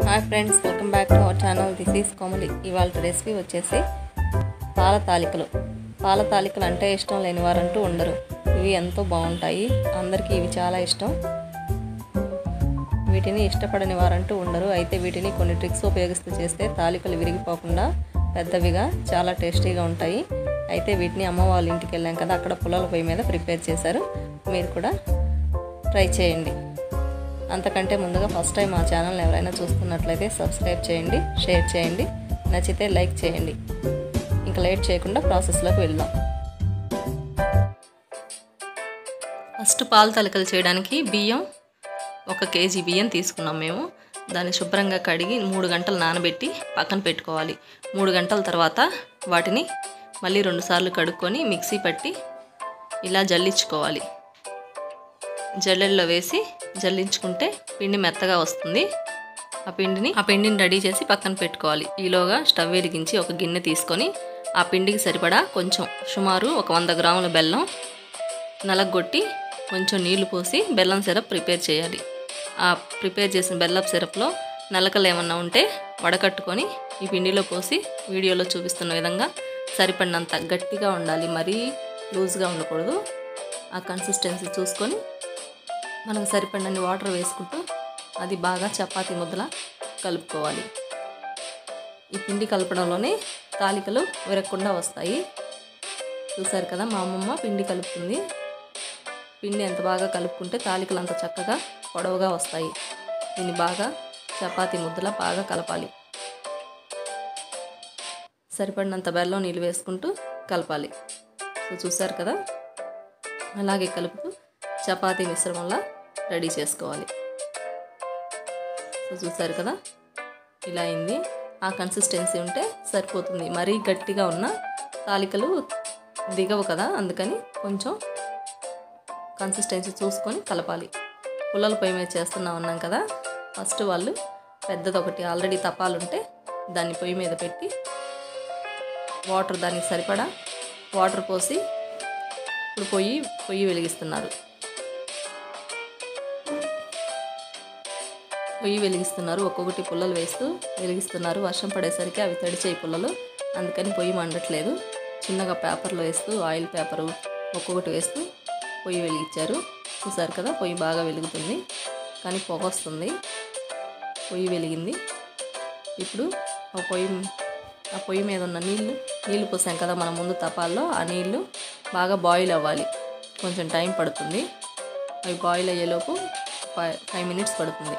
hi friends welcome back to our channel this is Komali ఇవాళ recipe వచ్చేసి పాల తాలికలు పాల తాలికలు అంటే ఇష్టం లేని వారంటూ ఉండరు ఇవి ఎంతో బాగుంటాయి అందరికీ ఇవి చాలా ఇష్టం వీటిని ఇష్టపడని వారంటూ ఉండరు అయితే వీటిని కొన్ని ట్రిక్స్ ఉపయోగిస్తూ చేస్తే తాలికలు విరిగిపోకుండా పెద్దవిగా చాలా టేస్టీగా ఉంటాయి అయితే వీటిని అమ్మ వాళ్ళ ఇంటికి వెళ్ళాం కదా అక్కడ పుల్లల పొయ్యి మీద ప్రిపేర్ చేశారు మీరు కూడా ట్రై చేయండి అంతకంటే ముందుగా ఫస్ట్ టైం మా ఛానల్ని ఎవరైనా చూస్తున్నట్లయితే సబ్స్క్రైబ్ చేయండి షేర్ చేయండి నచ్చితే లైక్ చేయండి ఇంకా లేట్ చేయకుండా ప్రాసెస్లోకి వెళ్దాం ఫస్ట్ పాలు తలకలు చేయడానికి బియ్యం ఒక కేజీ బియ్యం తీసుకున్నాం మేము దాన్ని శుభ్రంగా కడిగి మూడు గంటలు నానబెట్టి పక్కన పెట్టుకోవాలి మూడు గంటల తర్వాత వాటిని మళ్ళీ రెండుసార్లు కడుక్కొని మిక్సీ పట్టి ఇలా జల్లించుకోవాలి జల్లెల్లో వేసి జల్లించుకుంటే పిండి మెత్తగా వస్తుంది ఆ పిండిని ఆ పిండిని రెడీ చేసి పక్కన పెట్టుకోవాలి ఈలోగా స్టవ్ వెలిగించి ఒక గిన్నె తీసుకొని ఆ పిండికి సరిపడా కొంచెం సుమారు ఒక వంద గ్రాముల బెల్లం నలగొట్టి కొంచెం నీళ్లు పోసి బెల్లం సిరప్ ప్రిపేర్ చేయాలి ఆ ప్రిపేర్ చేసిన బెల్లం సిరప్లో నలకలు ఏమన్నా ఉంటే వడకట్టుకొని ఈ పిండిలో పోసి వీడియోలో చూపిస్తున్న విధంగా సరిపడినంత గట్టిగా ఉండాలి మరీ లూజ్గా ఉండకూడదు ఆ కన్సిస్టెన్సీ చూసుకొని మనకు సరిపడినన్ని వాటర్ వేసుకుంటూ అది బాగా చపాతీ ముద్దలా కలుపుకోవాలి ఈ పిండి కలపడంలోనే తాలికలు విరగకుండా వస్తాయి చూసారు కదా మా అమ్మమ్మ పిండి కలుపుతుంది పిండి ఎంత బాగా కలుపుకుంటే తాలికలు అంత చక్కగా పొడవుగా వస్తాయి దీన్ని బాగా చపాతీ ముద్దలా బాగా కలపాలి సరిపడినంత బెల్లం నీళ్ళు వేసుకుంటూ కలపాలి సో చూసారు కదా అలాగే కలుపుతూ చపాతీ మిశ్రమంలా రెడీ చేసుకోవాలి సో చూసారు కదా ఇలా అయింది ఆ కన్సిస్టెన్సీ ఉంటే సరిపోతుంది మరీ గట్టిగా ఉన్న తాలికలు దిగవు కదా అందుకని కొంచెం కన్సిస్టెన్సీ చూసుకొని కలపాలి పుల్లల పొయ్యి మీద చేస్తున్నాం అన్నాం కదా ఫస్ట్ వాళ్ళు పెద్దది ఒకటి ఆల్రెడీ తపాలుంటే దాన్ని పొయ్యి మీద పెట్టి వాటర్ దానికి సరిపడా వాటర్ పోసి ఇప్పుడు పొయ్యి పొయ్యి వెలిగిస్తున్నారు పొయ్యి వెలిగిస్తున్నారు ఒక్కొక్కటి పుల్లలు వేస్తూ వెలిగిస్తున్నారు వర్షం పడేసరికి అవి తడిచాయి పుల్లలు అందుకని పొయ్యి మండట్లేదు చిన్నగా పేపర్లో వేస్తూ ఆయిల్ పేపరు ఒక్కొక్కటి వేస్తూ పొయ్యి వెలిగించారు చూసారు కదా పొయ్యి బాగా వెలుగుతుంది కానీ పొగ వస్తుంది పొయ్యి వెలిగింది ఇప్పుడు ఆ పొయ్యి ఆ పొయ్యి మీద ఉన్న నీళ్ళు నీళ్ళు పోసాం కదా మనం ముందు తపాల్లో ఆ నీళ్ళు బాగా బాయిల్ అవ్వాలి కొంచెం టైం పడుతుంది అవి బాయిల్ అయ్యేలోపు ఫైవ్ ఫైవ్ మినిట్స్ పడుతుంది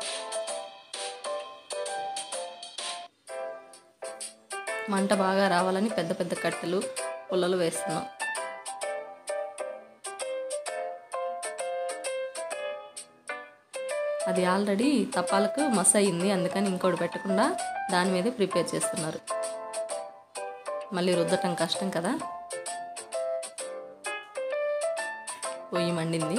మంట బాగా రావాలని పెద్ద పెద్ద కట్టెలు పుల్లలు వేస్తున్నాం అది ఆల్రెడీ తపాలకు మస్ అయింది అందుకని ఇంకోటి పెట్టకుండా దాని మీదే ప్రిపేర్ చేస్తున్నారు మళ్ళీ రుద్దటం కష్టం కదా పొయ్యి మండింది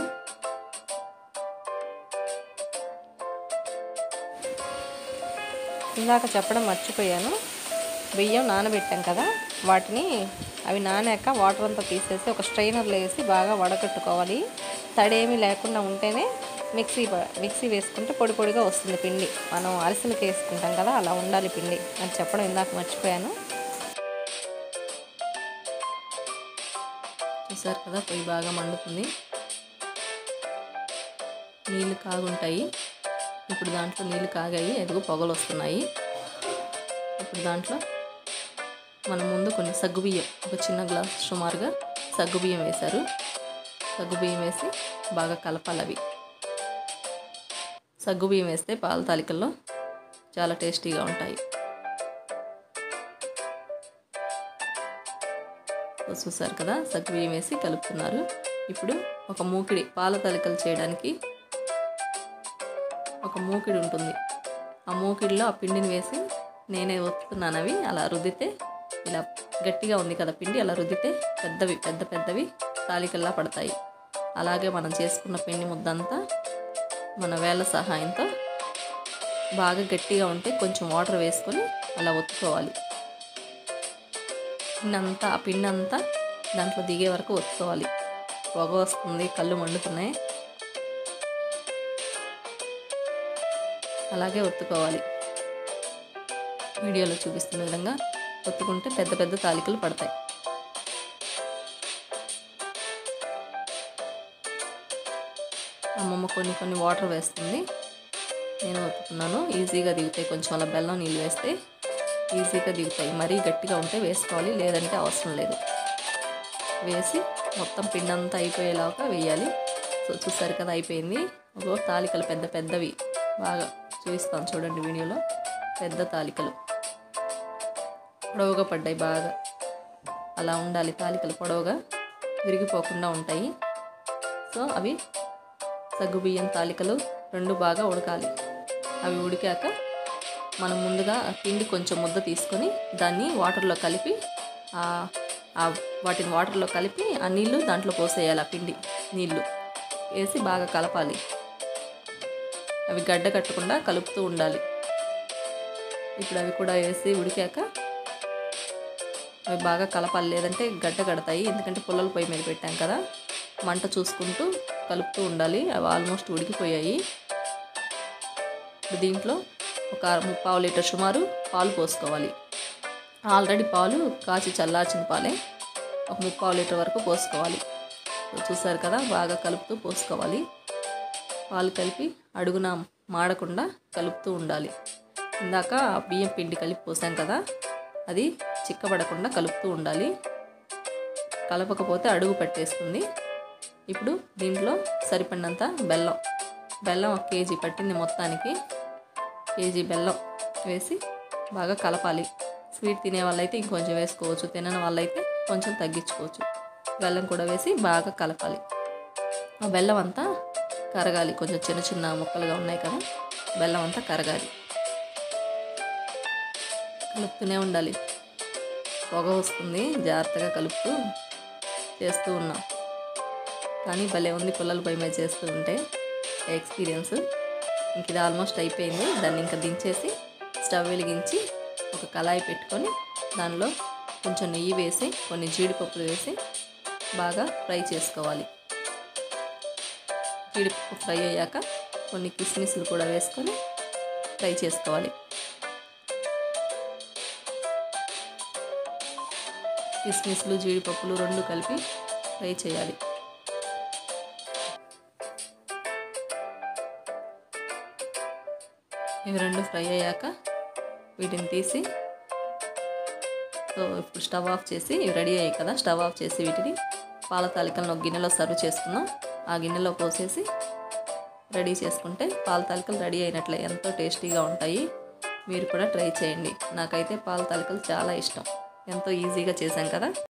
ఇందాక చెప్పడం మర్చిపోయాను బియ్యం నానబెట్టాం కదా వాటిని అవి నానాక వాటర్ అంతా తీసేసి ఒక స్ట్రైనర్లో వేసి బాగా వడకట్టుకోవాలి తడేమీ లేకుండా ఉంటేనే మిక్సీ మిక్సీ వేసుకుంటే పొడి పొడిగా వస్తుంది పిండి మనం అరిసెలకి వేసుకుంటాం కదా అలా ఉండాలి పిండి అని చెప్పడం ఇందాక మర్చిపోయాను చూసారు కదా పొయ్యి బాగా మండుతుంది నీళ్ళు కాగుంటాయి ఇప్పుడు దాంట్లో నీళ్ళు కాగాయి ఎదుగు పొగలు వస్తున్నాయి ఇప్పుడు దాంట్లో మనం ముందు కొన్ని సగ్గుబియ్యం ఒక చిన్న గ్లాస్ సుమారుగా సగ్గుబియ్యం వేశారు సగ్గుబియ్యం వేసి బాగా కలపాలి అవి సగ్గుబియ్యం వేస్తే పాల తాలికల్లో చాలా టేస్టీగా ఉంటాయి చూసారు కదా సగ్గుబియ్యం వేసి కలుపుతున్నారు ఇప్పుడు ఒక మూకిడి పాల తాలికలు చేయడానికి ఒక మూకిడి ఉంటుంది ఆ మూకిడిలో ఆ పిండిని వేసి నేనే ఒత్తుతున్నాను అవి అలా రుద్దితే ఇలా గట్టిగా ఉంది కదా పిండి అలా రుద్దితే పెద్దవి పెద్ద పెద్దవి తాలికల్లా పడతాయి అలాగే మనం చేసుకున్న పిండి ముద్దంతా మన వేళ్ళ సహాయంతో బాగా గట్టిగా ఉంటే కొంచెం వాటర్ వేసుకొని అలా ఒత్తుకోవాలి పిండి అంతా ఆ పిండి అంతా దాంట్లో దిగే వరకు ఒత్తుకోవాలి పొగ వస్తుంది కళ్ళు మండుతున్నాయి అలాగే ఒత్తుకోవాలి వీడియోలో చూపిస్తున్న విధంగా ఒత్తుకుంటే పెద్ద పెద్ద తాలికలు పడతాయి అమ్మమ్మ కొన్ని కొన్ని వాటర్ వేస్తుంది నేను ఒత్తుకున్నాను ఈజీగా దిగుతాయి కొంచెం అలా బెల్లం నీళ్ళు వేస్తే ఈజీగా దిగుతాయి మరీ గట్టిగా ఉంటే వేసుకోవాలి లేదంటే అవసరం లేదు వేసి మొత్తం పిండి అంతా అయిపోయేలాగా వేయాలి సో చూసారు కదా అయిపోయింది ఒక తాలికలు పెద్ద పెద్దవి బాగా చూపిస్తాను చూడండి వీడియోలో పెద్ద తాలికలు పొడవుగా పడ్డాయి బాగా అలా ఉండాలి తాలికలు పొడవుగా విరిగిపోకుండా ఉంటాయి సో అవి సగ్గుబియ్యం తాలికలు రెండు బాగా ఉడకాలి అవి ఉడికాక మనం ముందుగా పిండి కొంచెం ముద్ద తీసుకొని దాన్ని వాటర్లో కలిపి వాటిని వాటర్లో కలిపి ఆ నీళ్ళు దాంట్లో పోసేయాలి ఆ పిండి నీళ్ళు వేసి బాగా కలపాలి అవి గడ్డ కట్టకుండా కలుపుతూ ఉండాలి ఇప్పుడు అవి కూడా వేసి ఉడికాక అవి బాగా కలపాలి లేదంటే గడ్డ కడతాయి ఎందుకంటే పుల్లల పొయ్యి మీద పెట్టాం కదా మంట చూసుకుంటూ కలుపుతూ ఉండాలి అవి ఆల్మోస్ట్ ఉడికిపోయాయి దీంట్లో ఒక ముప్పావు లీటర్ సుమారు పాలు పోసుకోవాలి ఆల్రెడీ పాలు కాచి చల్లార్చిన పాలే ఒక ముప్పావు లీటర్ వరకు పోసుకోవాలి చూసారు కదా బాగా కలుపుతూ పోసుకోవాలి పాలు కలిపి అడుగున మాడకుండా కలుపుతూ ఉండాలి ఇందాక బియ్యం పిండి కలిపి పోసాం కదా అది చిక్కబడకుండా కలుపుతూ ఉండాలి కలపకపోతే అడుగు పట్టేస్తుంది ఇప్పుడు దీంట్లో సరిపడినంత బెల్లం బెల్లం ఒక కేజీ పట్టింది మొత్తానికి కేజీ బెల్లం వేసి బాగా కలపాలి స్వీట్ తినే వాళ్ళైతే ఇంకొంచెం వేసుకోవచ్చు తినని వాళ్ళైతే కొంచెం తగ్గించుకోవచ్చు బెల్లం కూడా వేసి బాగా కలపాలి ఆ బెల్లం అంతా కరగాలి కొంచెం చిన్న చిన్న ముక్కలుగా ఉన్నాయి కదా బెల్లం అంతా కరగాలి కలుపుతూనే ఉండాలి పొగ వస్తుంది జాగ్రత్తగా కలుపుతూ చేస్తూ ఉన్నాం కానీ భలే ఉంది పుల్లల పొయ్యి మీద చేస్తూ ఉంటే ఎక్స్పీరియన్స్ ఇంక ఇది ఆల్మోస్ట్ అయిపోయింది దాన్ని ఇంకా దించేసి స్టవ్ వెలిగించి ఒక కళాయి పెట్టుకొని దానిలో కొంచెం నెయ్యి వేసి కొన్ని జీడిపప్పులు వేసి బాగా ఫ్రై చేసుకోవాలి జీడిపప్పు ఫ్రై అయ్యాక కొన్ని కిస్మిస్లు కూడా వేసుకొని ఫ్రై చేసుకోవాలి కిస్మిస్లు జీడిపప్పులు రెండు కలిపి ఫ్రై చేయాలి ఇవి రెండు ఫ్రై అయ్యాక వీటిని తీసి సో ఇప్పుడు స్టవ్ ఆఫ్ చేసి ఇవి రెడీ అయ్యాయి కదా స్టవ్ ఆఫ్ చేసి వీటిని పాల తాలికలను ఒక గిన్నెలో సర్వ్ చేసుకుందాం ఆ గిన్నెలో పోసేసి రెడీ చేసుకుంటే పాల తాలికలు రెడీ అయినట్లే ఎంతో టేస్టీగా ఉంటాయి మీరు కూడా ట్రై చేయండి నాకైతే పాల తాలికలు చాలా ఇష్టం ఎంతో ఈజీగా చేశాం కదా